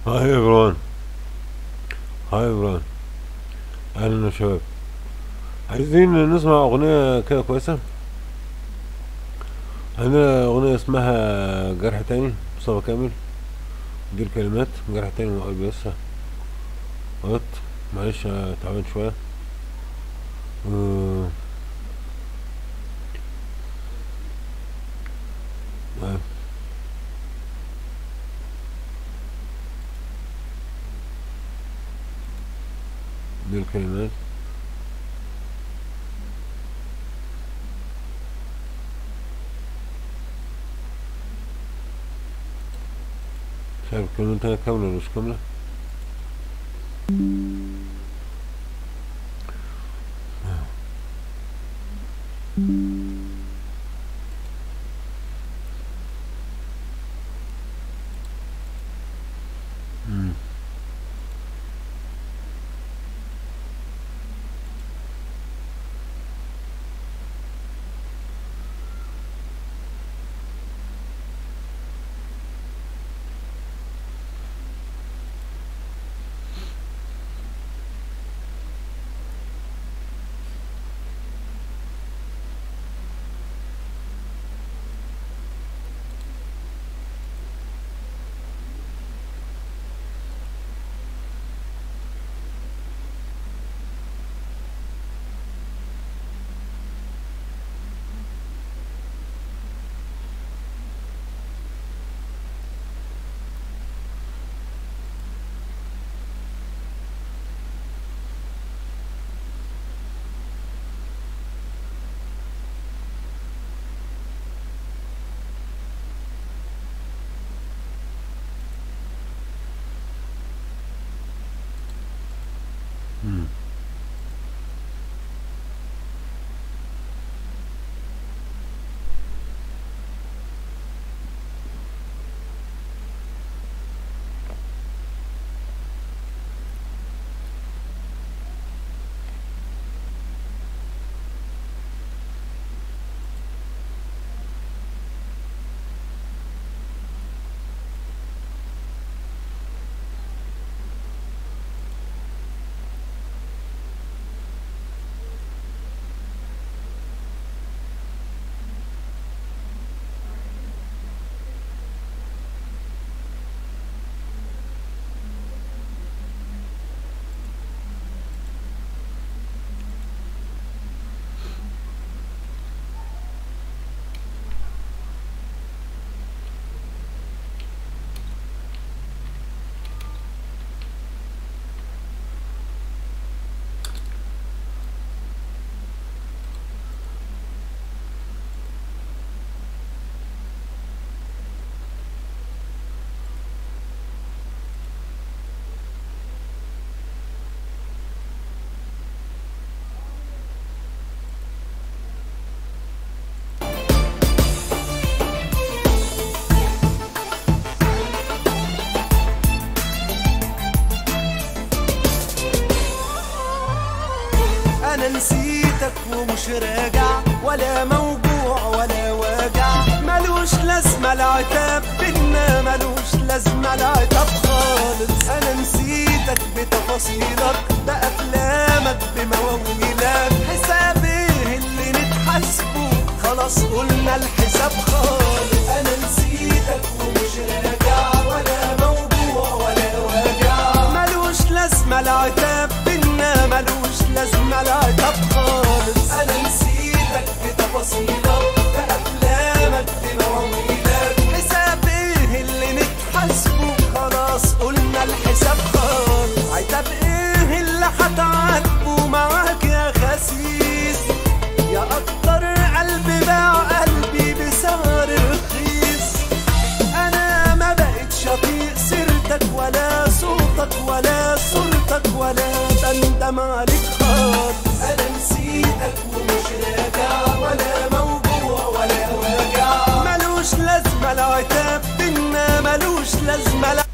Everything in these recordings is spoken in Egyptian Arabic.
هاي everyone هاي everyone اهلا يا شباب عايزين نسمع اغنية كده كويسة عندنا اغنية اسمها جرح تاني مصطفى كامل دي الكلمات جرح تاني من قلبي لسه غلط معلش أنا تعبان شوية و- آه. دي الكلمات مش عارف الكلمات هنا كاملة ولا مش كاملة مم. مم. انا نسيتك ومش راجع ولا موجوع ولا واجع ملوش لازمه العتاب بينا ملوش لازمه العتاب خالص انا نسيتك بتفاصيلك بافلامك بمواويلك حساب ايه اللي نتحاسبه خلاص قلنا الحساب خالص انا نسيتك ومش راجع ولا موجوع ولا واجع ملوش لازمه العتاب بينا ملوش لازمه العتاب خالص انا نسيتك بتفاصيلك بافلامك بمواويلك حساب ايه اللي نتحاسبه خلاص قلنا الحساب خالص عتاب ايه اللي هتعاتبه معاك يا خسيس يا اكتر قلب باع قلبي بسعر رخيص انا ما بقتش اطيق سيرتك ولا صوتك ولا صورتك ولا بندم عليك خالص انا نسيتك ومش راجع ولا موجوع ولا واجع ملوش لازمه العتاب بينا ملوش لازمه لا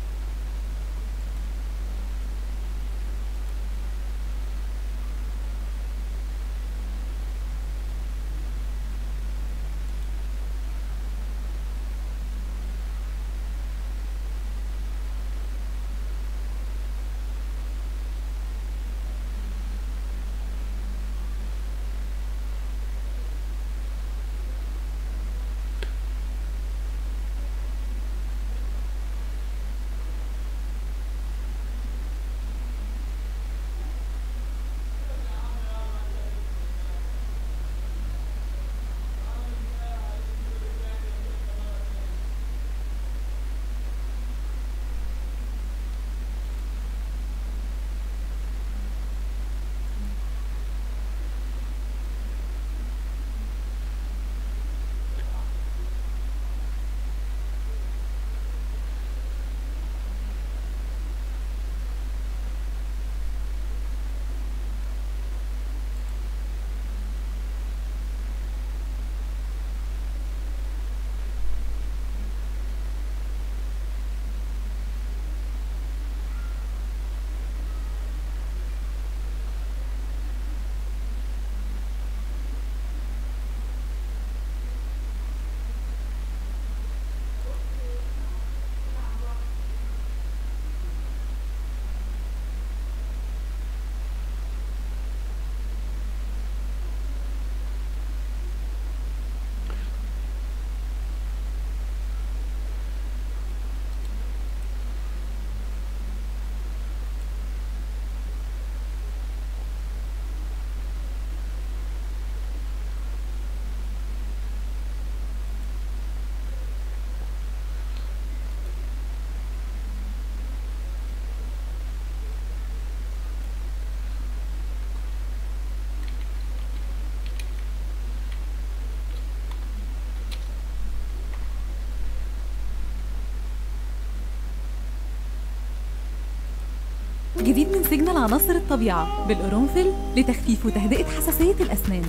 جديد من سجن العناصر الطبيعة بالقرنفل لتخفيف وتهدئة حساسية الأسنان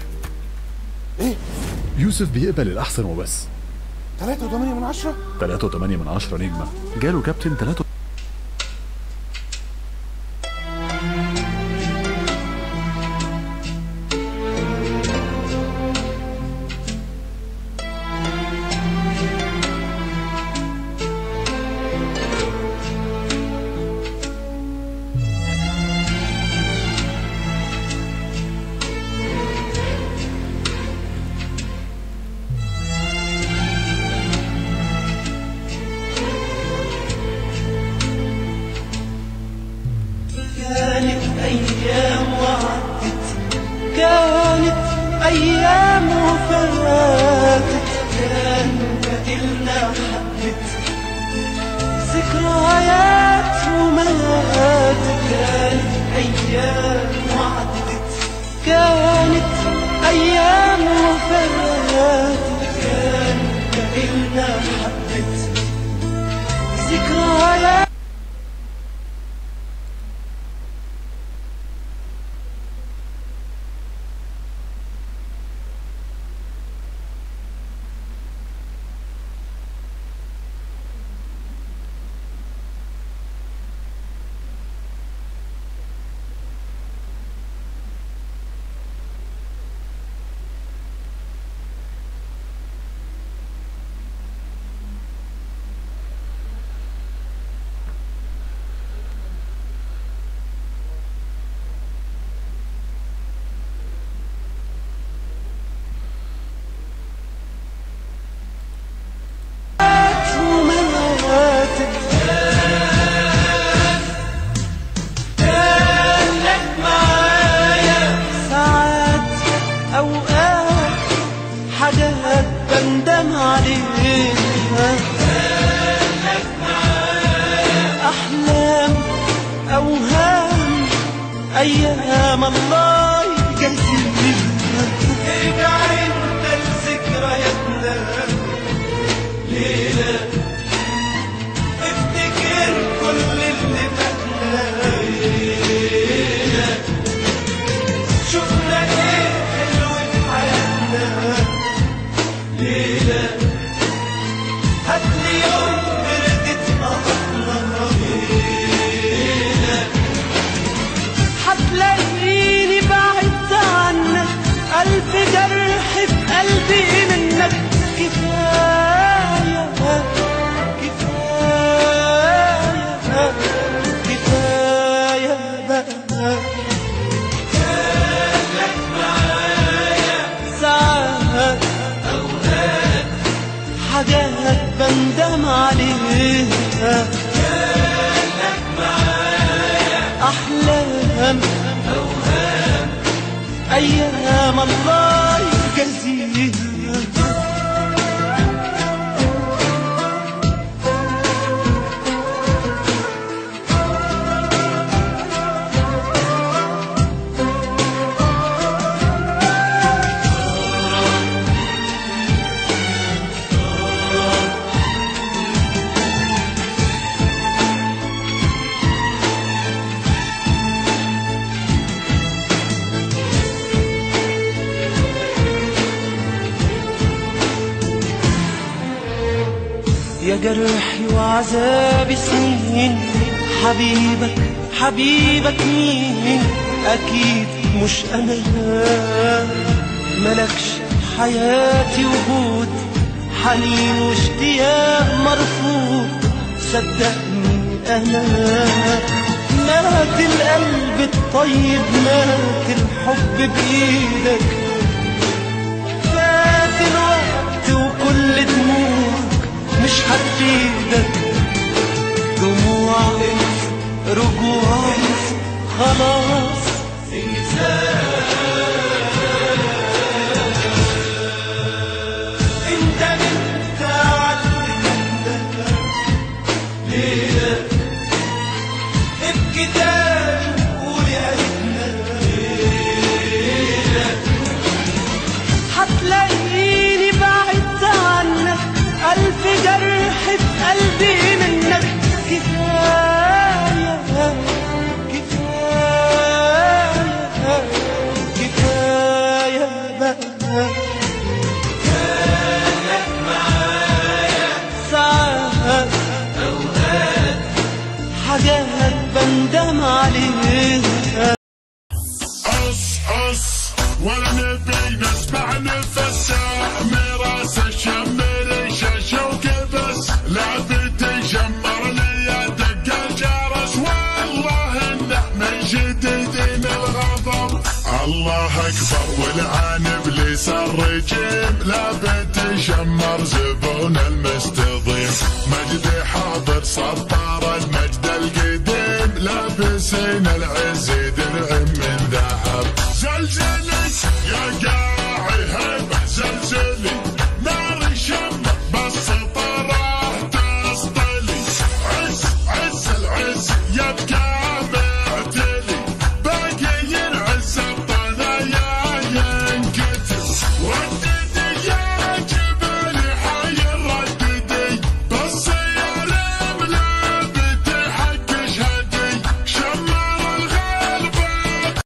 يوسف بيقبل الأحسن وبس 3 و8 من 10 3 و8 من 10 نجمة جاله كابتن 3 كانت أيام وعدت كانت أيام وفاتت كان بدلنا حبت ذكريات وماتت كانت أيام وعدت كانت أيام وفاتت كان بدلنا حبت ذكريات وماتت كانك معايا ساعات أوقات حاجات بندم عليها كانك معايا أحلام أوهام أيام الله يجزيها ارجع انت لذكرياتنا ليلة افتكر كل اللي فاتنا ليلة شفنا ايه حلو في حياتنا ليلة هاتلي يوم بردت قهرنا ليلة هتلاقيني بعدت عنك ألف جرح في قلبي منك كفاية كفاية كفاية بقى كانك معايا ساعات أوقات حاجات بندم عليها كانك معايا أحلام أوهام أيام الله يجزيها يا جرحي وعذابي سنين حبيبك حبيبك مين أكيد مش أنا ملكش حياتي وجود حنين واشتياق مرفوض صدقني أنا مات القلب الطيب مات الحب بإيدك فات الوقت وكل دموعك مش هتفيدك دموعك رجوعك خلاص انت انت عدت ليلة ابكي تاني وقول يا ليلة هتلاقيني بعدت عنك ألف جرح في قلبي منك كفاية حاجات بندم عليها قص قص ولا نبي نسمع نفسه مراس الشمر شاشة وكبس لعبتي شمر لي دق الجرس والله انه من شديدين الغضب الله اكبر والعن ابليس الرجيم لابد شمر زبون المستضيف مجدي حاضر سطار المجد القديم لابسين العز درع من ذهب زلزلك يا قاعي هبه زلزلي نار شمر بس طراه تسطلي عز عز العز يبقى معتلي باقي العز الطنايا ينقتل رددي يا جبل حي رددي بس يا لملابتي حق شهدي شمر الغلبة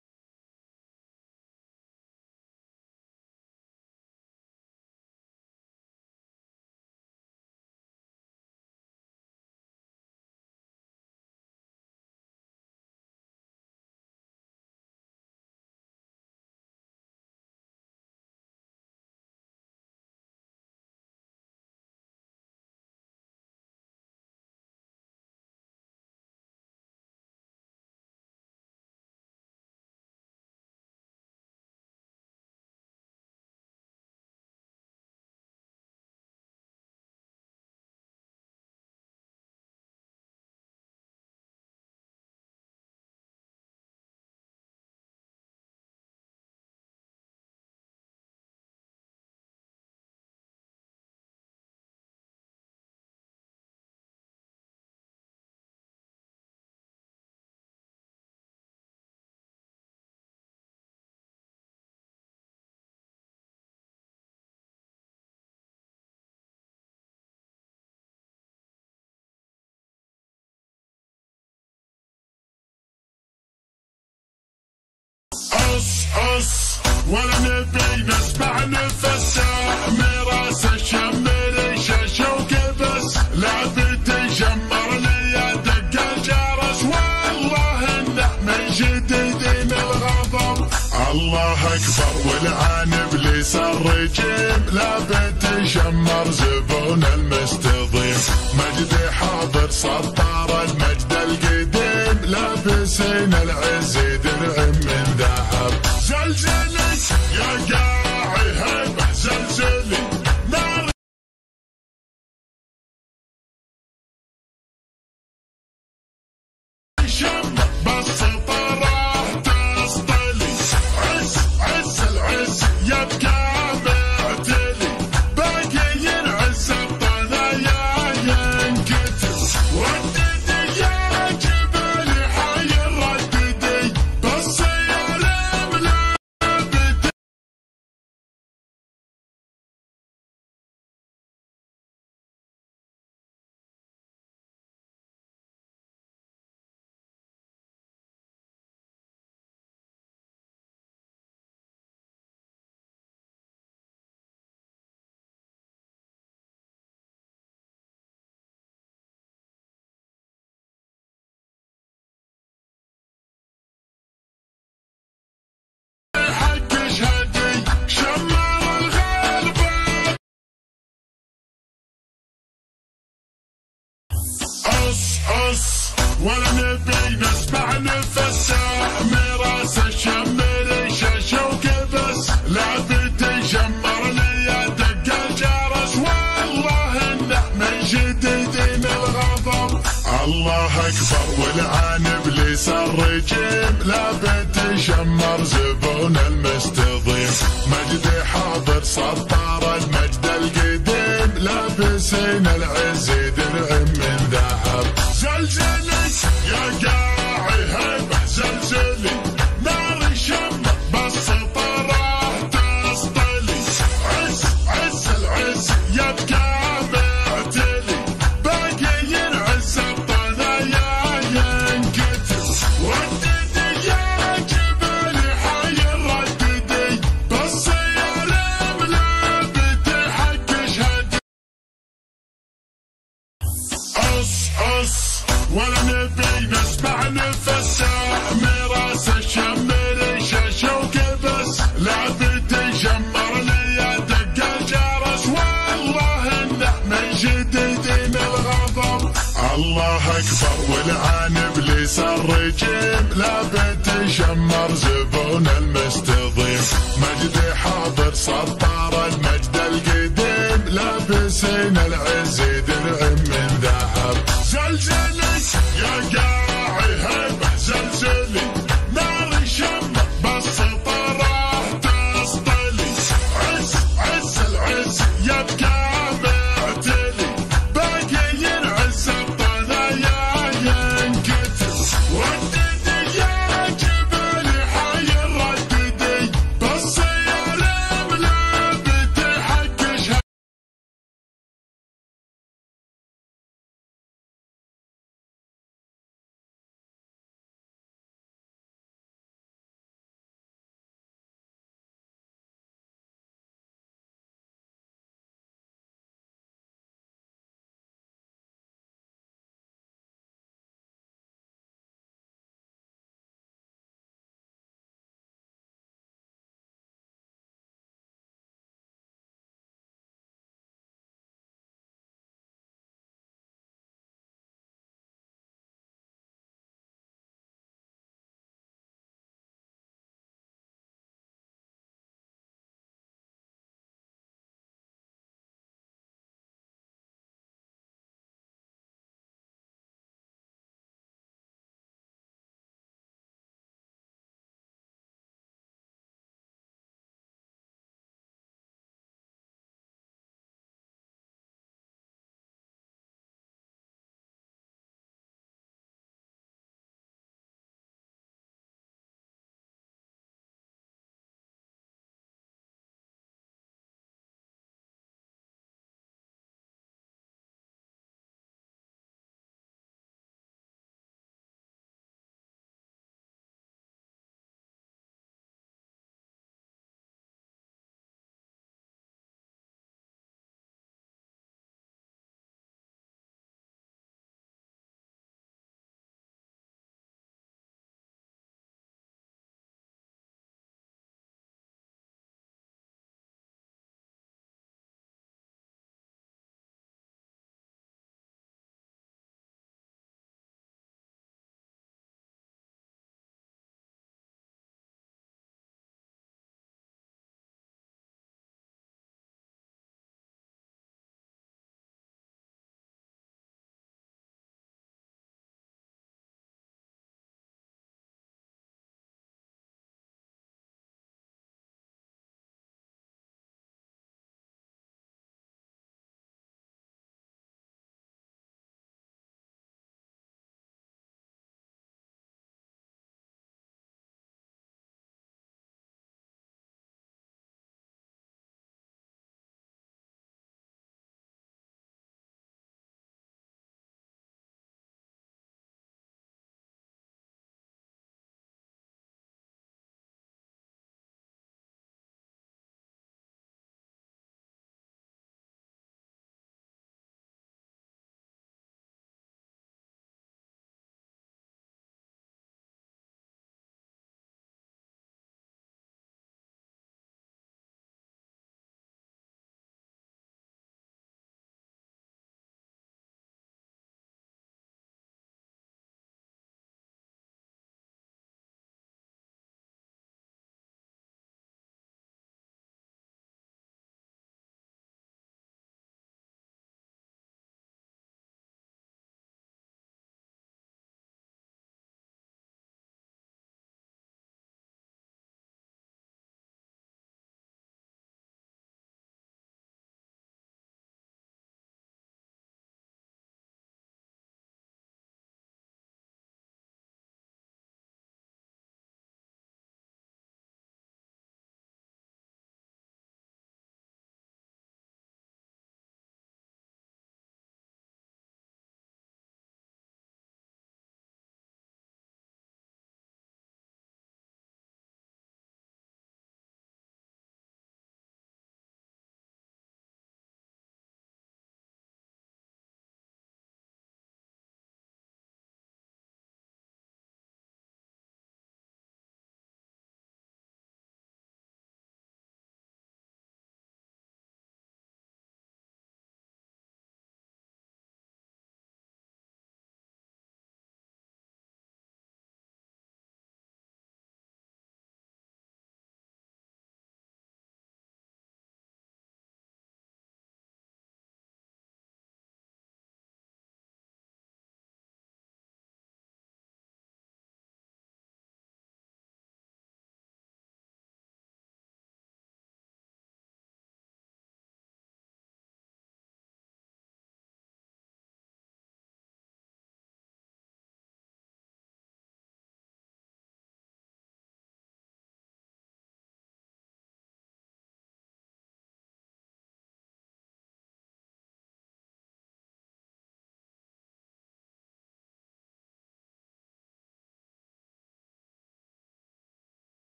قص قص ولا نبي نسمع نفسه مراس الشمر شاشة وكبس لعبتي شمر لي دق الجرس والله انه من شديدين الغضب الله اكبر والعن ابليس الرجيم لابد شمر زبون المستضيف مجدي حاضر سطار المجد القديم لابسين العز درع من ذهب زلزلك يا قاعي هبه زلزلي نار شمر بس طراه تسطلي عز عز العز يبقى معتلي باقي العز الطنايا ينقتل رددي يا جبل حي رددي بس يا لملابتي حق شهدي شمر الغلبة قص قص ولا نبي نسمع نفسه مراس الشمر شاشة وكبس لعبتي شمر لي دق الجرس والله انه من شديدين الغضب الله اكبر والعن ابليس الرجيم لابد شمر زبون المستضيف مجدي حاضر سطار المجد القديم لابسين العز درع من ذهب زلزلك يا قاعي هبه زلزلي نار شمر بس طراه تسطلي عز عز العز يبقى معتلي باقي العز الطنايا ينقتل رددي يا جبل حي رددي بس يا لملابتي حق شهدي قص ولا نبي نسمع نفسه ميراث الشم ريشه وكبس لا بتجمر لي دق الجرس والله انه من شديدين الغضب الله اكبر والعان ابليس الرجيم لا بتشمر زبون المدينة